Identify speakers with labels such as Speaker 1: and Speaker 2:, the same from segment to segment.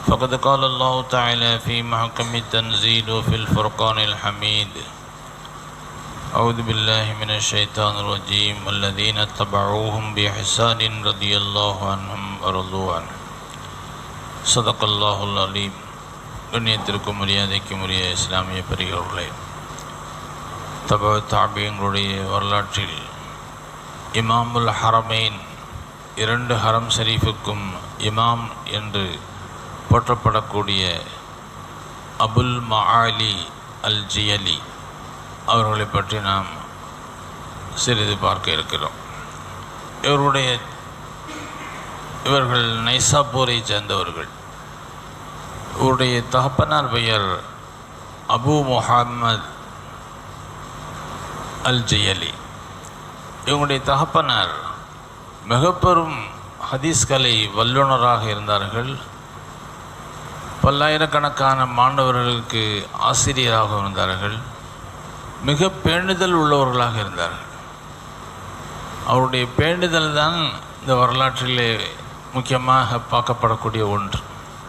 Speaker 1: فقد قال الله تعالى في محكم التنزيل وفي الفرقان الحميد أعوذ بالله من الشيطان الرجيم والذين اتبعوهم بإحسان رضي الله عنهم ورضوا عنه صدق الله العليم கண்ணியத்திற்கும் மரியாதைக்கும் உரிய இஸ்லாமிய பெரியவர்களே தப தாபியங்களுடைய வரலாற்றில் இமாமுல் ஹரமைன் இரண்டு ஹரம் ஷரீஃபுக்கும் இமாம் என்று போற்றப்படக்கூடிய அபுல் மஆலி அல் ஜியலி அவர்களை பற்றி நாம் சிறிது பார்க்க இருக்கிறோம் இவருடைய இவர்கள் நைசாப்பூரை சேர்ந்தவர்கள் இவருடைய தகப்பனார் பெயர் அபு முஹம்மத் அல் ஜியலி இவங்களுடைய தகப்பனார் மிக பெரும் ஹதீஸ்கலை வல்லுநராக இருந்தார்கள் பல்லாயிரக்கணக்கான மாணவர்களுக்கு ஆசிரியராக இருந்தார்கள் மிக பேணுதல் உள்ளவர்களாக இருந்தார்கள் அவருடைய பேணுதல் தான் இந்த வரலாற்றிலே முக்கியமாக பார்க்கப்படக்கூடிய ஒன்று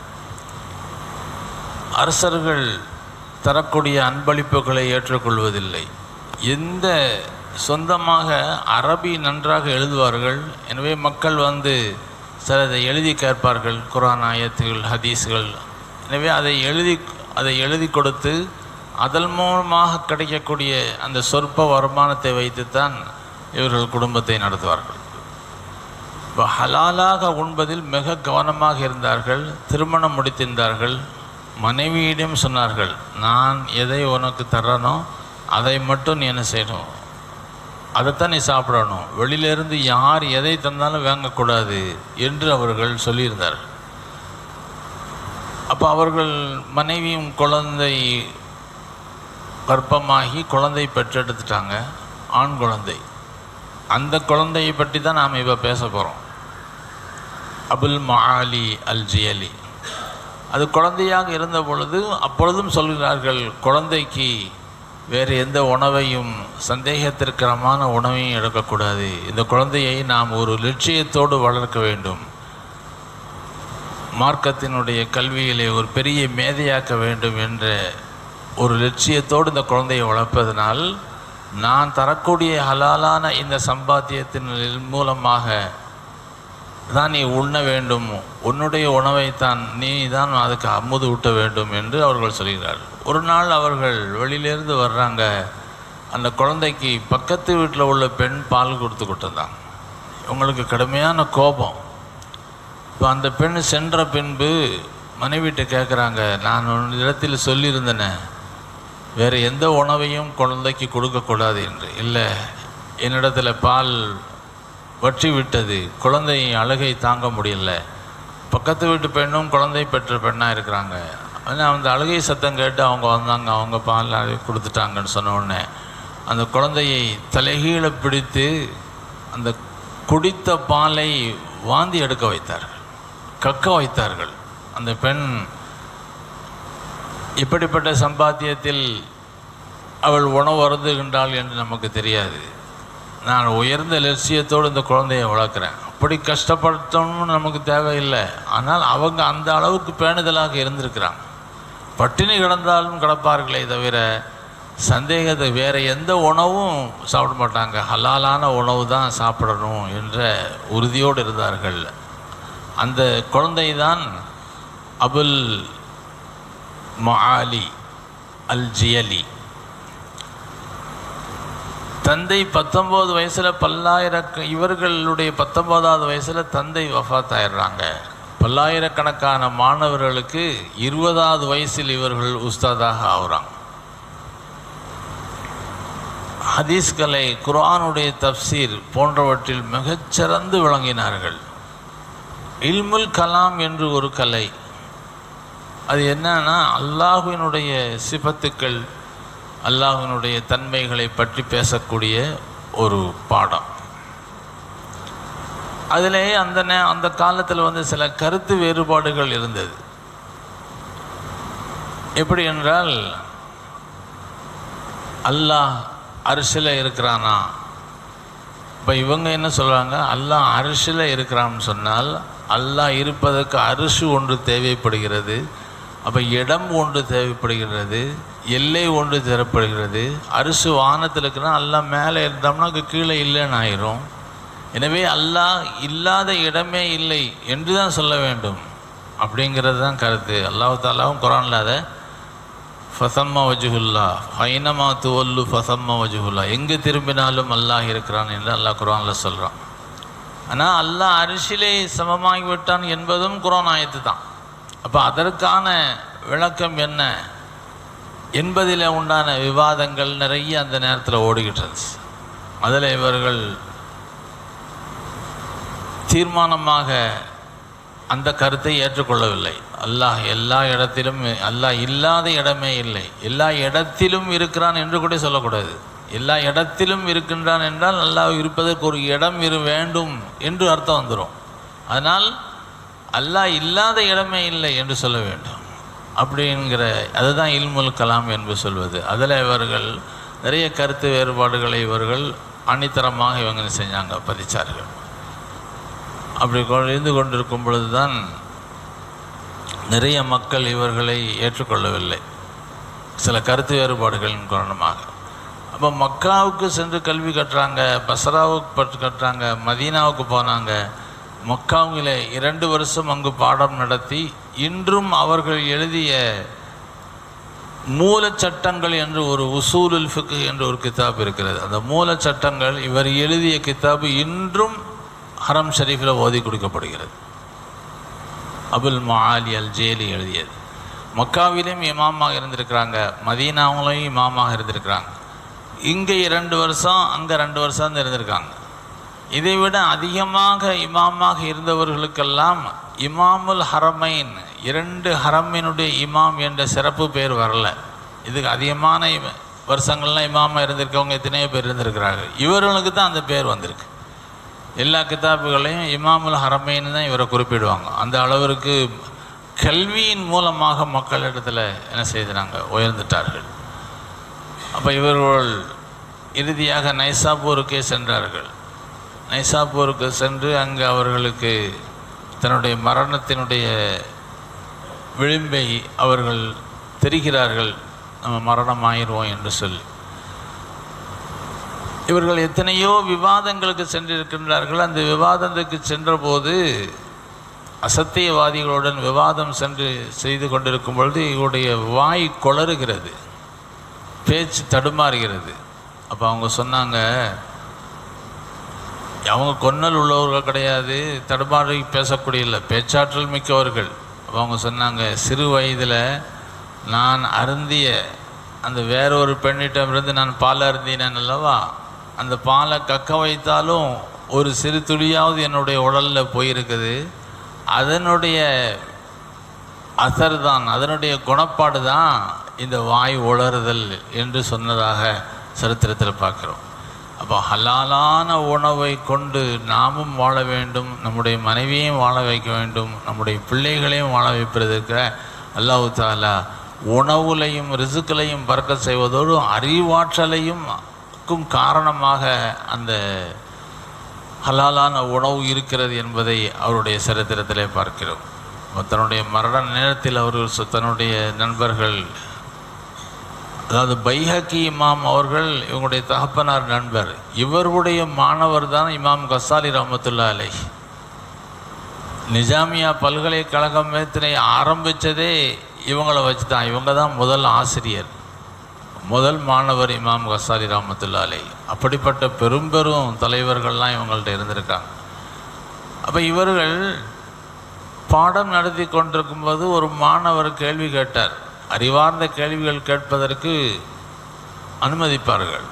Speaker 1: அரசர்கள் தரக்கூடிய அன்பளிப்புகளை ஏற்றுக்கொள்வதில்லை எந்த சொந்தமாக அரபி நன்றாக எழுதுவார்கள் எனவே மக்கள் வந்து சிலதை எழுதி கேட்பார்கள் குரான் ஆயத்துகள் ஹதீஸ்கள் எனவே அதை எழுதி அதை எழுதி கொடுத்து அதன் மூலமாக கிடைக்கக்கூடிய அந்த சொற்ப வருமானத்தை வைத்துத்தான் இவர்கள் குடும்பத்தை நடத்துவார்கள் இப்போ ஹலாலாக உண்பதில் மிக கவனமாக இருந்தார்கள் திருமணம் முடித்திருந்தார்கள் மனைவியிடம் சொன்னார்கள் நான் எதை உனக்கு தரனோ அதை மட்டும் நீ என்ன செய்யணும் அதைத்தான் நீ சாப்பிடணும் வெளியிலேருந்து யார் எதை தந்தாலும் வாங்கக்கூடாது என்று அவர்கள் சொல்லியிருந்தார்கள் அப்போ அவர்கள் மனைவியும் குழந்தை கர்ப்பமாகி குழந்தை பெற்றெடுத்துட்டாங்க ஆண் குழந்தை அந்த குழந்தையை பற்றி தான் நாம் இப்போ பேச போகிறோம் அபுல் மஆலி அல் ஜியலி அது குழந்தையாக இருந்த பொழுது அப்பொழுதும் சொல்கிறார்கள் குழந்தைக்கு வேறு எந்த உணவையும் சந்தேகத்திற்கரமான உணவையும் எடுக்கக்கூடாது இந்த குழந்தையை நாம் ஒரு லட்சியத்தோடு வளர்க்க வேண்டும் மார்க்கத்தினுடைய கல்வியிலே ஒரு பெரிய மேதையாக்க வேண்டும் என்ற ஒரு லட்சியத்தோடு இந்த குழந்தையை வளர்ப்பதனால் நான் தரக்கூடிய ஹலாலான இந்த சம்பாத்தியத்தின் மூலமாக தான் நீ உண்ண வேண்டும் உன்னுடைய உணவைத்தான் நீ தான் அதுக்கு அமுது ஊட்ட வேண்டும் என்று அவர்கள் சொல்கிறார்கள் ஒரு நாள் அவர்கள் வெளியிலேருந்து வர்றாங்க அந்த குழந்தைக்கு பக்கத்து வீட்டில் உள்ள பெண் பால் கொடுத்து கொடுத்துருந்தாங்க இவங்களுக்கு கடுமையான கோபம் இப்போ அந்த பெண் சென்ற பின்பு மனைவிட்ட கேட்குறாங்க நான் ஒரு இடத்தில் சொல்லியிருந்தேனே வேறு எந்த உணவையும் குழந்தைக்கு கொடுக்கக்கூடாது என்று இல்லை என்னிடத்தில் பால் வற்றி விட்டது குழந்தை அழுகை தாங்க முடியல பக்கத்து வீட்டு பெண்ணும் குழந்தை பெற்ற பெண்ணாக இருக்கிறாங்க ஆனால் அந்த அழுகை சத்தம் கேட்டு அவங்க வந்தாங்க அவங்க பால் கொடுத்துட்டாங்கன்னு சொன்ன உடனே அந்த குழந்தையை தலைகீழ பிடித்து அந்த குடித்த பாலை வாந்தி எடுக்க வைத்தார்கள் கக்க வைத்தார்கள் அந்த பெண் இப்படிப்பட்ட சம்பாத்தியத்தில் அவள் உணவு அருந்துகின்றாள் என்று நமக்கு தெரியாது நான் உயர்ந்த லட்சியத்தோடு இந்த குழந்தையை வளர்க்குறேன் அப்படி கஷ்டப்படுத்தணும்னு நமக்கு தேவையில்லை ஆனால் அவங்க அந்த அளவுக்கு பேணுதலாக இருந்திருக்கிறாங்க பட்டினி கிடந்தாலும் கிடப்பார்களே தவிர சந்தேகத்தை வேறு எந்த உணவும் சாப்பிட மாட்டாங்க ஹலாலான உணவு தான் சாப்பிடணும் என்ற உறுதியோடு இருந்தார்கள் அந்த குழந்தை தான் அபுல் மஆலி அல் ஜியலி தந்தை பத்தொம்போது வயசில் பல்லாயிரக்க இவர்களுடைய பத்தொம்போதாவது வயசில் தந்தை வஃத் ஆயிடுறாங்க பல்லாயிரக்கணக்கான மாணவர்களுக்கு இருபதாவது வயசில் இவர்கள் உஸ்தாதாக ஆகுறாங்க ஹதீஸ்களை குர்ஆனுடைய தப்சீர் போன்றவற்றில் மிகச்சிறந்து விளங்கினார்கள் இல்முல் கலாம் என்று ஒரு கலை அது என்னன்னா அல்லாஹுவினுடைய சிபத்துக்கள் அல்லாஹினுடைய தன்மைகளை பற்றி பேசக்கூடிய ஒரு பாடம் அதிலே அந்த நே அந்த காலத்தில் வந்து சில கருத்து வேறுபாடுகள் இருந்தது எப்படி என்றால் அல்லாஹ் அரிசில் இருக்கிறானா இப்போ இவங்க என்ன சொல்கிறாங்க அல்லாஹ் அரிசில் இருக்கிறான்னு சொன்னால் அல்லாஹ் இருப்பதற்கு அரிசு ஒன்று தேவைப்படுகிறது அப்போ இடம் ஒன்று தேவைப்படுகிறது எல்லை ஒன்று தேவைப்படுகிறது அரிசு வானத்தில் இருக்குன்னா அல்லாஹ் மேலே இருந்தோம்னா அங்கே கீழே இல்லைன்னு ஆயிரும் எனவே அல்லாஹ் இல்லாத இடமே இல்லை என்று தான் சொல்ல வேண்டும் அப்படிங்கிறது தான் கருத்து அல்லாஹ் தாலாவும் குரானில் அதை ஃபசம்மா வஜுகுல்லா ஃபைனமா துவல்லு ஃபசம்மா வஜுகுல்லா எங்கே திரும்பினாலும் அல்லாஹ் இருக்கிறான் என்று அல்லாஹ் குரானில் சொல்கிறான் ஆனால் அல்லாஹ் அரிசிலே சமமாகி விட்டான் என்பதும் குரான் ஆயத்து தான் அப்போ அதற்கான விளக்கம் என்ன என்பதில் உண்டான விவாதங்கள் நிறைய அந்த நேரத்தில் ஓடிக்கிட்டு இருந்துச்சு அதில் இவர்கள் தீர்மானமாக அந்த கருத்தை ஏற்றுக்கொள்ளவில்லை அல்லாஹ் எல்லா இடத்திலும் அல்லாஹ் இல்லாத இடமே இல்லை எல்லா இடத்திலும் இருக்கிறான் என்று கூட சொல்லக்கூடாது எல்லா இடத்திலும் இருக்கின்றான் என்றால் அல்லாஹ் இருப்பதற்கு ஒரு இடம் இரு வேண்டும் என்று அர்த்தம் வந்துடும் அதனால் அல்லாஹ் இல்லாத இடமே இல்லை என்று சொல்ல வேண்டும் அப்படிங்கிற அதுதான் இல்முல் கலாம் என்று சொல்வது அதில் இவர்கள் நிறைய கருத்து வேறுபாடுகளை இவர்கள் அணித்தரமாக இவங்க செஞ்சாங்க பதிச்சார்கள் அப்படி கொ- இருந்து கொண்டிருக்கும் பொழுதுதான் நிறைய மக்கள் இவர்களை ஏற்றுக்கொள்ளவில்லை சில கருத்து வேறுபாடுகளின் காரணமாக அப்போ மக்காவுக்கு சென்று கல்வி கட்டுறாங்க பசராவுக்கு பட்டு கட்டுறாங்க மதீனாவுக்கு போனாங்க மக்காவிலே இரண்டு வருஷம் அங்கு பாடம் நடத்தி இன்றும் அவர்கள் எழுதிய மூலச் சட்டங்கள் என்று ஒரு உசூலுல் ஃபிக்கு என்று ஒரு கிதாப் இருக்கிறது அந்த மூலச் சட்டங்கள் இவர் எழுதிய கிதாபு இன்றும் ஹரம் ஷரீஃபில் ஓதி கொடுக்கப்படுகிறது அபுல் மஆலி அல் ஜேலி எழுதியது மக்காவிலும் இமாமாக இருந்திருக்கிறாங்க மதீனாவிலையும் இமாமாக இருந்திருக்கிறாங்க இங்கே இரண்டு வருஷம் அங்கே ரெண்டு வருஷம் தான் இருந்திருக்காங்க இதை விட அதிகமாக இமாமாக இருந்தவர்களுக்கெல்லாம் இமாமுல் ஹரமைன் இரண்டு ஹரமினுடைய இமாம் என்ற சிறப்பு பேர் வரல இதுக்கு அதிகமான இம- வருஷங்கள்லாம் இமாமாக இருந்திருக்கவங்க எத்தனையோ பேர் இருந்திருக்கிறார்கள் இவர்களுக்கு தான் அந்த பேர் வந்திருக்கு எல்லா கிதாபுகளையும் இமாமுல் ஹரமைன்னு தான் இவரை குறிப்பிடுவாங்க அந்த அளவிற்கு கல்வியின் மூலமாக மக்களிடத்தில் என்ன செய்தாங்க உயர்ந்துட்டார்கள் அப்போ இவர்கள் இறுதியாக நைசாப்பூருக்கே சென்றார்கள் நைசாப்பூருக்கு சென்று அங்கு அவர்களுக்கு தன்னுடைய மரணத்தினுடைய விளிம்பை அவர்கள் தெரிகிறார்கள் நம்ம மரணம் ஆயிடுவோம் என்று சொல்லி இவர்கள் எத்தனையோ விவாதங்களுக்கு சென்றிருக்கின்றார்கள் அந்த விவாதத்துக்கு சென்றபோது அசத்தியவாதிகளுடன் விவாதம் சென்று செய்து கொண்டிருக்கும் பொழுது இவருடைய வாய் கொளறுகிறது பேச்சு தடுமாறுகிறது அப்போ அவங்க சொன்னாங்க அவங்க கொன்னல் உள்ளவர்கள் கிடையாது தடுமாறி பேசக்கூடிய இல்லை பேச்சாற்றல் மிக்கவர்கள் அப்போ அவங்க சொன்னாங்க சிறு வயதில் நான் அருந்திய அந்த வேற ஒரு பெண்ணிடமிருந்து நான் பால் அருந்தினேன் அல்லவா அந்த பாலை கக்க வைத்தாலும் ஒரு சிறு துளியாவது என்னுடைய உடலில் போயிருக்குது அதனுடைய அசர் தான் அதனுடைய குணப்பாடு தான் இந்த வாய் உளறுதல் என்று சொன்னதாக சரித்திரத்தில் பார்க்குறோம் அப்போ ஹலாலான உணவை கொண்டு நாமும் வாழ வேண்டும் நம்முடைய மனைவியையும் வாழ வைக்க வேண்டும் நம்முடைய பிள்ளைகளையும் வாழ வைப்பதற்கு அல்லாஹு தாலா உணவுலையும் ரிசுக்களையும் பறக்க செய்வதோடு அறிவாற்றலையும் க்கும் காரணமாக அந்த ஹலாலான உணவு இருக்கிறது என்பதை அவருடைய சரித்திரத்திலே பார்க்கிறோம் தன்னுடைய மரண நேரத்தில் அவர்கள் சொ- தன்னுடைய நண்பர்கள் அதாவது பைஹக்கி இமாம் அவர்கள் இவங்களுடைய தகப்பனார் நண்பர் இவருடைய மாணவர் தான் இமாம் கசாலி ரஹமத்துல்லா அலை நிஜாமியா பல்கலைக்கழகம் இதனை ஆரம்பித்ததே இவங்களை வச்சு தான் இவங்க தான் முதல் ஆசிரியர் முதல் மாணவர் இமாம் கசாலி ரஹமத்துல்லா அலை அப்படிப்பட்ட பெரும் பெரும் தலைவர்கள்லாம் இவங்கள்ட்ட இருந்திருக்காங்க அப்போ இவர்கள் பாடம் நடத்தி கொண்டிருக்கும்போது ஒரு மாணவர் கேள்வி கேட்டார் அறிவார்ந்த கேள்விகள் கேட்பதற்கு அனுமதிப்பார்கள்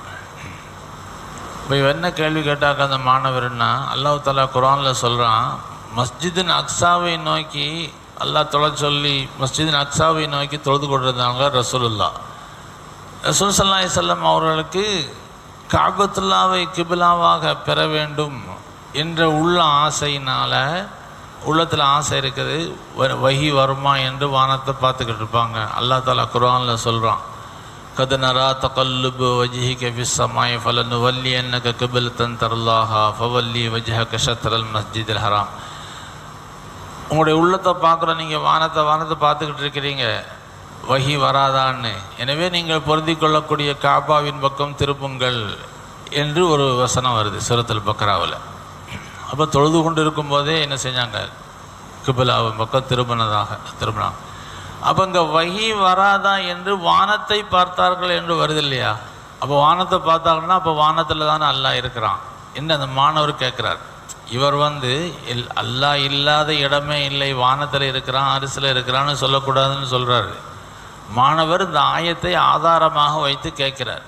Speaker 1: இப்போ என்ன கேள்வி கேட்டாக்க அந்த மாணவர்னா அல்லாஹ் தாலா குரானில் சொல்கிறான் மஸ்ஜிதின் அக்ஸாவை நோக்கி அல்லாஹ் தொலை சொல்லி மஸ்ஜிதின் அக்ஸாவை நோக்கி தொழுது கொண்டிருந்தாங்க ரசூலுல்லா ரசூல் சல்லாஹ் செல்லம் அவர்களுக்கு காபத்துல்லாவை கிபிலாவாக பெற வேண்டும் என்ற உள்ள ஆசையினால் உள்ளத்தில் ஆசை இருக்குது வ- வஹி வருமா என்று வானத்தை பார்த்துக்கிட்டு இருப்பாங்க அல்லாஹ் தாலா குர்ஆனில் சொல்கிறான் கது நரா தகல்லுபு வஜிஹிக ஃபிஸ் சமாய் ஃபலனு வல்லி என்னக கிபிலத்தன் தருல்லாஹா ஃபவல்லி வஜ்ஹக ஷத்ரல் மஸ்ஜிதில் ஹராம் உங்களுடைய உள்ளத்தை பார்க்குற நீங்கள் வானத்தை வானத்தை பார்த்துக்கிட்டு இருக்கிறீங்க வகி வராதான்னு எனவே நீங்கள் பொருந்தி கொள்ளக்கூடிய காபாவின் பக்கம் திருப்புங்கள் என்று ஒரு வசனம் வருது சுரத்தில் பக்ராவில் அப்போ தொழுது கொண்டு இருக்கும்போதே என்ன செஞ்சாங்க கிபிலாவின் பக்கம் திரும்பினதாக திரும்பினாங்க அப்போ இங்கே வகி வராதா என்று வானத்தை பார்த்தார்கள் என்று வருது இல்லையா அப்போ வானத்தை பார்த்தாங்கன்னா அப்போ வானத்தில் தானே அல்லாஹ் இருக்கிறான் என்று அந்த மாணவர் கேட்குறார் இவர் வந்து இல் அல்லாஹ் இல்லாத இடமே இல்லை வானத்தில் இருக்கிறான் அரிசில் இருக்கிறான்னு சொல்லக்கூடாதுன்னு சொல்கிறாரு மாணவர் இந்த ஆயத்தை ஆதாரமாக வைத்து கேட்கிறார்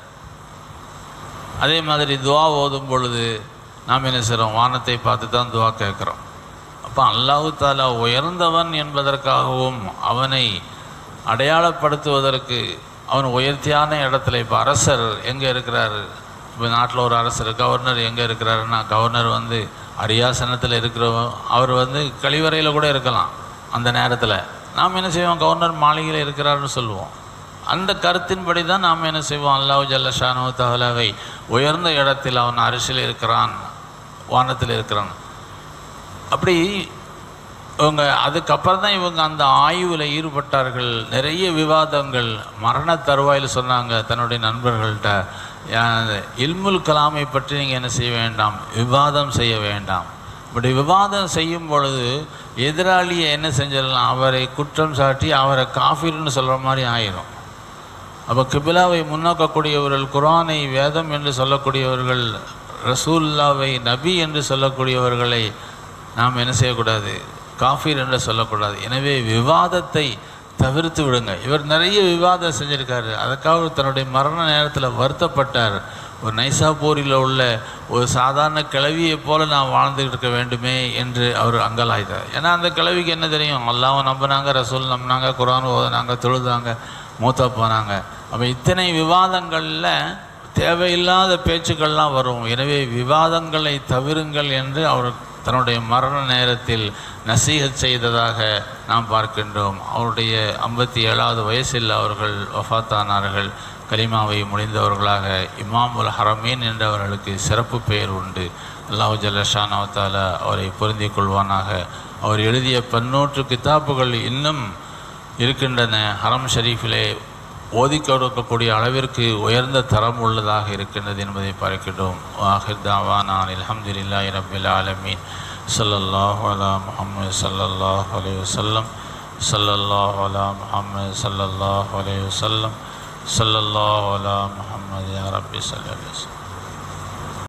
Speaker 1: அதே மாதிரி துவா ஓதும் பொழுது நாம் என்ன செய்கிறோம் வானத்தை பார்த்து தான் துவா கேட்குறோம் அப்போ அல்லாஹு தாலா உயர்ந்தவன் என்பதற்காகவும் அவனை அடையாளப்படுத்துவதற்கு அவன் உயர்த்தியான இடத்துல இப்போ அரசர் எங்கே இருக்கிறாரு இப்போ நாட்டில் ஒரு அரசர் கவர்னர் எங்கே இருக்கிறாருன்னா கவர்னர் வந்து அரியாசனத்தில் இருக்கிறவன் அவர் வந்து கழிவறையில் கூட இருக்கலாம் அந்த நேரத்தில் நாம் என்ன செய்வோம் கவர்னர் மாளிகையில் இருக்கிறாருன்னு சொல்லுவோம் அந்த கருத்தின்படி தான் நாம் என்ன செய்வோம் அல்லாஹ் ஜல்லஷானு தகலாவை உயர்ந்த இடத்தில் அவன் அரிசியில் இருக்கிறான் வானத்தில் இருக்கிறான் அப்படி இவங்க அதுக்கப்புறம் தான் இவங்க அந்த ஆய்வில் ஈடுபட்டார்கள் நிறைய விவாதங்கள் மரண தருவாயில் சொன்னாங்க தன்னுடைய நண்பர்கள்ட்ட யா- இல்முல் கலாமை பற்றி நீங்கள் என்ன செய்ய வேண்டாம் விவாதம் செய்ய வேண்டாம் இப்படி விவாதம் செய்யும் பொழுது எதிராளியை என்ன செஞ்சிடலாம் அவரை குற்றம் சாட்டி அவரை காஃபிர்னு சொல்கிற மாதிரி ஆயிரும் அப்போ கிபிலாவை முன்னோக்கக்கூடியவர்கள் குரானை வேதம் என்று சொல்லக்கூடியவர்கள் ரசூல்லாவை நபி என்று சொல்லக்கூடியவர்களை நாம் என்ன செய்யக்கூடாது காஃபீர் என்று சொல்லக்கூடாது எனவே விவாதத்தை தவிர்த்து விடுங்க இவர் நிறைய விவாதம் செஞ்சிருக்காரு அதுக்காக தன்னுடைய மரண நேரத்தில் வருத்தப்பட்டார் ஒரு நைசாபூரில் உள்ள ஒரு சாதாரண கிழவியைப் போல நான் வாழ்ந்துகிட்டு இருக்க வேண்டுமே என்று அவர் அங்கலாய்த்தார் ஏன்னா அந்த கிழவிக்கு என்ன தெரியும் அல்லாஹ் நம்பினாங்க ரசூல் நம்பினாங்க குரான் ஓதுனாங்க தொழுதாங்க மூத்தா போனாங்க அப்போ இத்தனை விவாதங்களில் தேவையில்லாத பேச்சுக்கள்லாம் வரும் எனவே விவாதங்களை தவிருங்கள் என்று அவர் தன்னுடைய மரண நேரத்தில் நசீகத் செய்ததாக நாம் பார்க்கின்றோம் அவருடைய ஐம்பத்தி ஏழாவது வயசில் அவர்கள் வஃபாத்தானார்கள் கலிமாவை முடிந்தவர்களாக இமாமுல் ஹரமீன் என்றவர்களுக்கு சிறப்பு பெயர் உண்டு அல்லாஹு ஜல்லஷானவத்தால அவரை பொருந்திக் கொள்வானாக அவர் எழுதிய பன்னூற்று கிதாப்புகள் இன்னும் இருக்கின்றன ஹரம் ஷரீஃபிலே ஓதி கொடுக்கக்கூடிய அளவிற்கு உயர்ந்த தரம் உள்ளதாக இருக்கின்றது என்பதை பார்க்கின்றோம் வாஹிர் தாவானான் அல்ஹம்துலில்லாஹி ரப்பில் ஆலமீன் ஸல்லல்லாஹு அலா முஹம்மது ஸல்லல்லாஹு அலைஹி வஸல்லம் ஸல்லல்லாஹு அலா முஹம்மது ஸல்லல்லாஹு அலைஹி வஸல்லம் ஸல்லல்லாஹு அலா முஹம்மது யா ரப்பி ஸல்லல்லாஹு அலைஹி வஸல்லம்